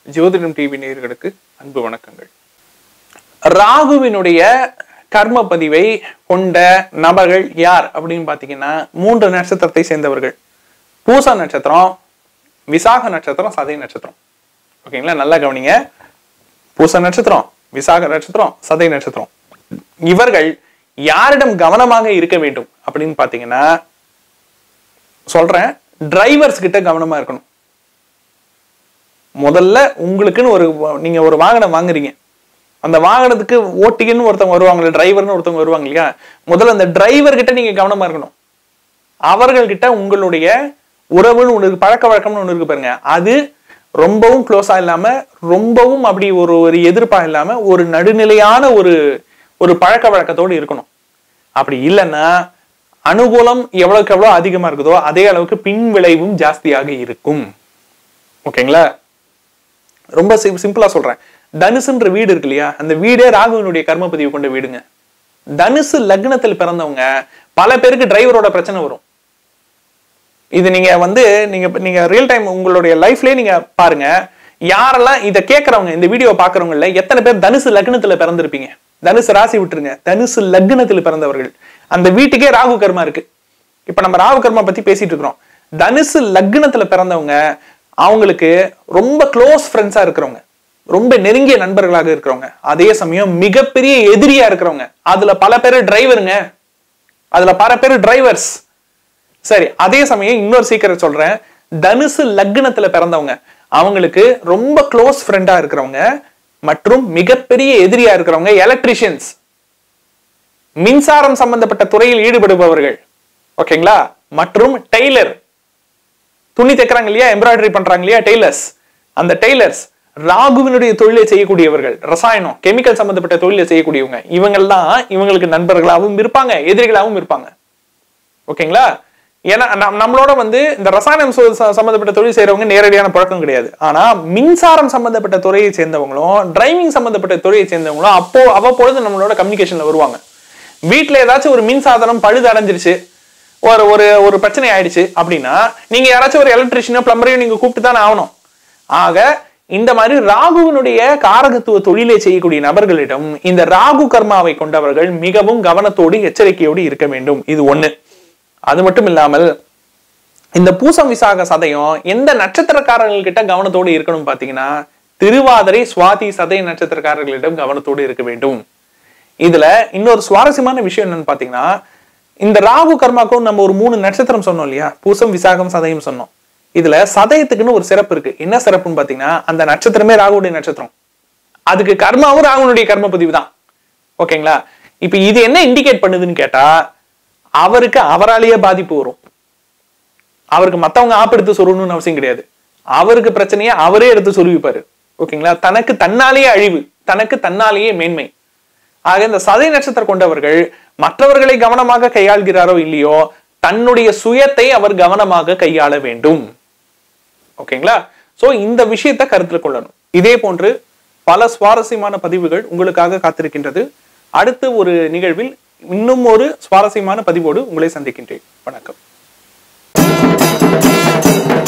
ஜோதிடம் டிவி நேயர்களுக்கு அன்பு வணக்கங்கள் ராகுவினுடைய கர்ம பதிவை கொண்ட நபர்கள் யார் அப்படின்னு பார்த்தீங்கன்னா மூன்று நட்சத்திரத்தை சேர்ந்தவர்கள் பூச நட்சத்திரம் விசாக நட்சத்திரம் சதய நட்சத்திரம் ஓகேங்களா நல்லா கவனிங்க பூச நட்சத்திரம் விசாக நட்சத்திரம் சதய நட்சத்திரம் இவர்கள் யாரிடம் கவனமாக இருக்க வேண்டும் அப்படின்னு பார்த்தீங்கன்னா சொல்றேன் டிரைவர்ஸ் கிட்ட கவனமா இருக்கணும் முதல்ல உங்களுக்குன்னு ஒரு நீங்க ஒரு வாகனம் வாங்குறீங்க அந்த வாகனத்துக்கு ஓட்டிகன்னு ஒருத்தவங்க வருவாங்க டிரைவர்னு ஒருத்தவங்க வருவாங்க இல்லையா முதல்ல அந்த டிரைவர் கிட்ட நீங்க கவனமா இருக்கணும் அவர்கள்கிட்ட உங்களுடைய உறவுன்னு ஒன்று இருக்கு பழக்க வழக்கம்னு ஒன்று இருக்கு பாருங்க அது ரொம்பவும் க்ளோஸா இல்லாம ரொம்பவும் அப்படி ஒரு ஒரு எதிர்ப்பா இல்லாம ஒரு நடுநிலையான ஒரு ஒரு பழக்க வழக்கத்தோடு இருக்கணும் அப்படி இல்லைன்னா அனுகூலம் எவ்வளவுக்கு எவ்வளவு அதிகமா இருக்குதோ அதே அளவுக்கு பின் விளைவும் ஜாஸ்தியாக இருக்கும் ஓகேங்களா ரொம்ப சிம்பிளா சொல்றேன் தனுசுன்ற வீடு இருக்கு இல்லையா அந்த வீடே ராகுவினுடைய கர்மபதிவு கொண்ட வீடுங்க தனுசு லக்னத்தில் பிறந்தவங்க பல பேருக்கு டிரைவரோட பிரச்சனை வரும் இது நீங்க வந்து நீங்க நீங்க ரியல் டைம் உங்களுடைய லைஃப்லயே நீங்க பாருங்க யாரெல்லாம் இதை கேட்கறவங்க இந்த வீடியோ பாக்குறவங்கல எத்தனை பேர் தனுசு லக்னத்துல பிறந்திருப்பீங்க தனுசு ராசி விட்டுருங்க தனுசு லக்னத்தில் பிறந்தவர்கள் அந்த வீட்டுக்கே ராகு கர்மா இருக்கு இப்ப நம்ம ராகு கர்மா பத்தி பேசிட்டு இருக்கிறோம் தனுசு லக்னத்துல பிறந்தவங்க அவங்களுக்கு ரொம்ப க்ளோஸ் ஃப்ரெண்ட்ஸா இருக்கிறவங்க ரொம்ப நெருங்கிய நண்பர்களாக இருக்கிறவங்க அதே சமயம் மிகப்பெரிய எதிரியா இருக்கிறவங்க அதுல பல பேர் டிரைவருங்க அதுல பல பேர் டிரைவர்ஸ் சரி அதே சமயம் இன்னொரு சீக்கிரம் சொல்றேன் தனுசு லக்னத்துல பிறந்தவங்க அவங்களுக்கு ரொம்ப க்ளோஸ் ஃப்ரெண்டா இருக்கிறவங்க மற்றும் மிகப்பெரிய எதிரியா இருக்கிறவங்க எலக்ட்ரிஷியன்ஸ் மின்சாரம் சம்பந்தப்பட்ட துறையில் ஈடுபடுபவர்கள் ஓகேங்களா மற்றும் டெய்லர் துணி தைக்கிறாங்க இல்லையா எம்ப்ராய்டரி பண்றாங்க இல்லையா டெய்லர்ஸ் அந்த டெய்லர்ஸ் ராகுவினுடைய தொழிலை செய்யக்கூடியவர்கள் ரசாயனம் கெமிக்கல் சம்பந்தப்பட்ட தொழிலை செய்யக்கூடியவங்க இவங்கெல்லாம் இவங்களுக்கு நண்பர்களாகவும் இருப்பாங்க எதிரிகளாகவும் இருப்பாங்க ஓகேங்களா ஏன்னா நம்- நம்மளோட வந்து இந்த ரசாயனம் சு- ச- சம்பந்தப்பட்ட தொழில் செய்யறவங்க நேரடியான பழக்கம் கிடையாது ஆனா மின்சாரம் சம்பந்தப்பட்ட துறையை சேர்ந்தவங்களும் டிரைவிங் சம்பந்தப்பட்ட துறையை சேர்ந்தவங்களும் அப்போ அவ்வப்பொழுது நம்மளோட கம்யூனிகேஷன்ல வருவாங்க வீட்ல ஏதாச்சும் ஒரு மின் சாதனம் பழுது அடைஞ்சிருச்சு ஒரு ஒரு ஒரு பிரச்சனை ஆயிடுச்சு அப்படின்னா நீங்க யாராச்சும் ஒரு எலக்ட்ரிஷியனோ பிளம்பரையும் நீங்க கூப்பிட்டு தானே ஆகணும் ஆக இந்த மாதிரி ராகுவினுடைய காரகத்துவ தொழிலை செய்யக்கூடிய நபர்களிடம் இந்த ராகு கர்மாவை கொண்டவர்கள் மிகவும் கவனத்தோடு எச்சரிக்கையோடு இருக்க வேண்டும் இது ஒண்ணு அது மட்டும் இல்லாமல் இந்த பூசம் விசாக சதயம் எந்த நட்சத்திரக்காரர்கள் கிட்ட கவனத்தோடு இருக்கணும் பாத்தீங்கன்னா திருவாதிரை சுவாதி சதய நட்சத்திரக்காரர்களிடம் கவனத்தோடு இருக்க வேண்டும் இதுல இன்னொரு சுவாரஸ்யமான விஷயம் என்னன்னு பாத்தீங்கன்னா இந்த ராகு கர்மாக்கும் நம்ம ஒரு மூணு நட்சத்திரம் சொன்னோம் இல்லையா பூசம் விசாகம் சதயம் சொன்னோம் இதுல சதயத்துக்குன்னு ஒரு சிறப்பு இருக்கு என்ன சிறப்புன்னு பாத்தீங்கன்னா அந்த நட்சத்திரமே ராகுடைய நட்சத்திரம் அதுக்கு கர்மாவும் ராகுனுடைய கர்ம பதிவு தான் ஓகேங்களா இப்ப இது என்ன இண்டிகேட் பண்ணுதுன்னு கேட்டா அவருக்கு அவராலேயே பாதிப்பு வரும் அவருக்கு மத்தவங்க ஆப் எடுத்து சொல்லணும்னு அவசியம் கிடையாது அவருக்கு பிரச்சனையை அவரே எடுத்து சொல்லிப்பாரு ஓகேங்களா தனக்கு தன்னாலேயே அழிவு தனக்கு தன்னாலேயே மேன்மை ஆக இந்த சதை நட்சத்திரம் கொண்டவர்கள் மற்றவர்களை கவனமாக கையாள்கிறாரோ இல்லையோ தன்னுடைய சுயத்தை அவர் கவனமாக கையாள வேண்டும் ஓகேங்களா சோ இந்த விஷயத்தை கருத்தில் கொள்ளணும் இதே போன்று பல சுவாரஸ்யமான பதிவுகள் உங்களுக்காக காத்திருக்கின்றது அடுத்து ஒரு நிகழ்வில் இன்னும் ஒரு சுவாரஸ்யமான பதிவோடு உங்களை சந்திக்கின்றேன் வணக்கம்